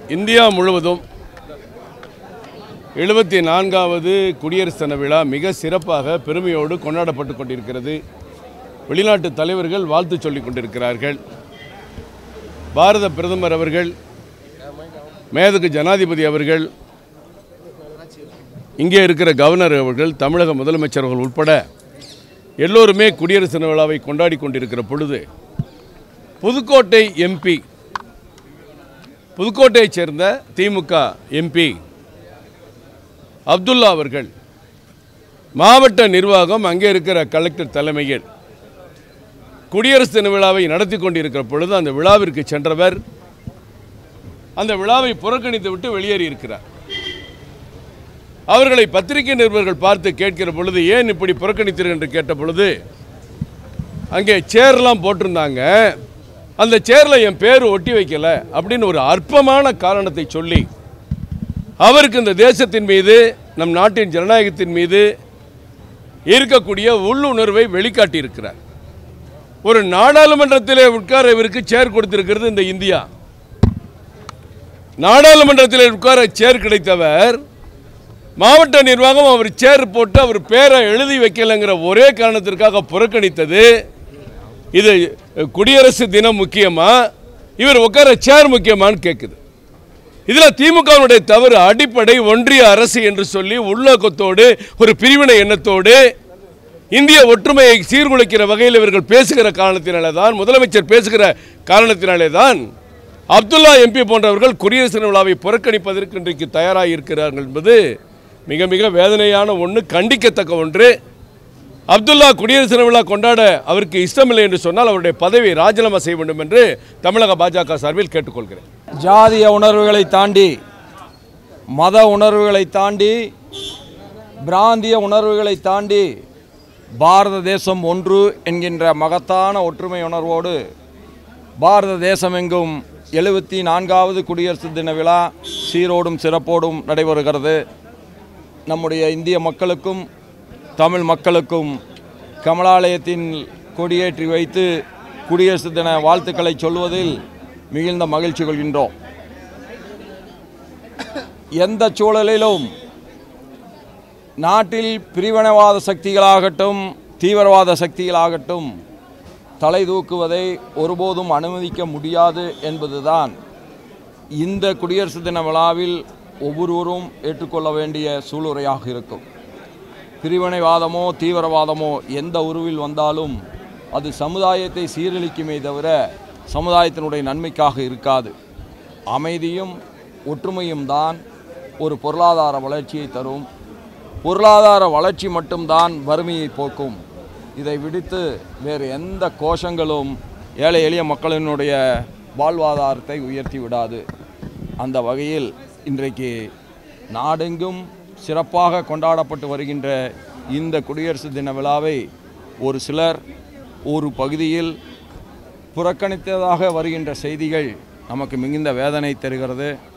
India முழுவதும் எழுபத்தி நான்காவது குடியரசு தின விழா மிக சிறப்பாக பெருமையோடு கொண்டாடப்பட்டு கொண்டிருக்கிறது வெளிநாட்டு தலைவர்கள் வாழ்த்து சொல்லிக் கொண்டிருக்கிறார்கள் பாரத பிரதமர் அவர்கள் மேதகு ஜனாதிபதி அவர்கள் இங்கே இருக்கிற கவர்னர் அவர்கள் தமிழக முதலமைச்சர் அவர்கள் உட்பட எல்லோருமே குடியரசு தின விழாவை கொண்டாடி கொண்டிருக்கிற பொழுது புதுக்கோட்டை எம்பி புதுக்கோட்டையைச் சேர்ந்த திமுக எம்பி அப்துல்லா அவர்கள் மாவட்ட நிர்வாகம் அங்கே இருக்கிற கலெக்டர் தலைமையில் குடியரசு தின விழாவை நடத்தி கொண்டிருக்கிற பொழுது அந்த விழாவிற்கு சென்றவர் அந்த விழாவை புறக்கணித்து விட்டு வெளியேறி இருக்கிறார் அவர்களை பத்திரிகை நிருபர்கள் பார்த்து கேட்கிற பொழுது ஏன் இப்படி புறக்கணித்தீர்கள் என்று கேட்ட பொழுது அங்கே சேர்லாம் போட்டிருந்தாங்க அந்த சேரில் என் பேர் ஒட்டி வைக்கல அப்படின்னு ஒரு அற்பமான காரணத்தை சொல்லி அவருக்கு இந்த தேசத்தின் மீது நம் நாட்டின் ஜனநாயகத்தின் மீது இருக்கக்கூடிய உள்ளுணர்வை வெளிக்காட்டி இருக்கிறார் ஒரு நாடாளுமன்றத்திலே உட்கார இவருக்கு சேர் கொடுத்திருக்கிறது இந்த இந்தியா நாடாளுமன்றத்தில் உட்கார சேர் கிடைத்தவர் மாவட்ட நிர்வாகம் அவர் சேர் போட்டு அவர் பேரை எழுதி வைக்கலைங்கிற ஒரே காரணத்திற்காக புறக்கணித்தது இது குடியரசு தினம் முக்கியமா இவர் உட்கார சேர் முக்கியமான்னு கேட்குது இதில் திமுகவினுடைய தவறு அடிப்படை ஒன்றிய அரசு என்று சொல்லி உள்நோக்கத்தோடு ஒரு பிரிவினை எண்ணத்தோடு இந்திய ஒற்றுமையை சீர்குலைக்கிற வகையில் இவர்கள் பேசுகிற காரணத்தினாலே தான் முதலமைச்சர் பேசுகிற காரணத்தினாலே தான் அப்துல்லா எம்பி போன்றவர்கள் குடியரசு தின விழாவை புறக்கணிப்பதற்கு இன்றைக்கு தயாராக இருக்கிறார்கள் என்பது மிக மிக வேதனையான ஒன்று கண்டிக்கத்தக்க ஒன்று அப்துல்லா குடியரசு தின விழா கொண்டாட அவருக்கு இஷ்டமில்லை என்று சொன்னால் அவருடைய பதவியை ராஜினாமா செய்ய வேண்டும் என்று தமிழக பாஜக சார்பில் கேட்டுக்கொள்கிறேன் ஜாதிய உணர்வுகளை தாண்டி மத உணர்வுகளை தாண்டி பிராந்திய உணர்வுகளை தாண்டி பாரத தேசம் ஒன்று என்கின்ற மகத்தான ஒற்றுமை உணர்வோடு பாரத தேசமெங்கும் எழுபத்தி நான்காவது குடியரசு தின விழா சீரோடும் சிறப்போடும் நடைபெறுகிறது நம்முடைய இந்திய மக்களுக்கும் தமிழ் மக்களுக்கும் கமலாலயத்தின் கொடியேற்றி வைத்து குடியரசு தின வாழ்த்துக்களை சொல்வதில் மிகுந்த மகிழ்ச்சி கொள்கின்றோம் எந்த சூழலிலும் நாட்டில் பிரிவினைவாத சக்திகளாகட்டும் தீவிரவாத சக்திகளாகட்டும் தலை தூக்குவதை ஒருபோதும் அனுமதிக்க முடியாது என்பதுதான் இந்த குடியரசு தின விழாவில் ஒவ்வொருவரும் ஏற்றுக்கொள்ள வேண்டிய சூளுரையாக இருக்கும் பிரிவினைவாதமோ தீவிரவாதமோ எந்த உருவில் வந்தாலும் அது சமுதாயத்தை சீரழிக்குமே தவிர சமுதாயத்தினுடைய நன்மைக்காக இருக்காது அமைதியும் ஒற்றுமையும் தான் ஒரு பொருளாதார வளர்ச்சியை தரும் பொருளாதார வளர்ச்சி மட்டும்தான் வறுமையை போக்கும் இதை விடுத்து வேறு எந்த கோஷங்களும் ஏழை எளிய மக்களினுடைய வாழ்வாதாரத்தை உயர்த்தி விடாது அந்த வகையில் இன்றைக்கு நாடெங்கும் சிறப்பாக கொண்டாடப்பட்டு வருகின்ற இந்த குடியரசு தின விழாவை ஒரு சிலர் ஒரு பகுதியில் புறக்கணித்ததாக வருகின்ற செய்திகள் நமக்கு மிகுந்த வேதனை தருகிறது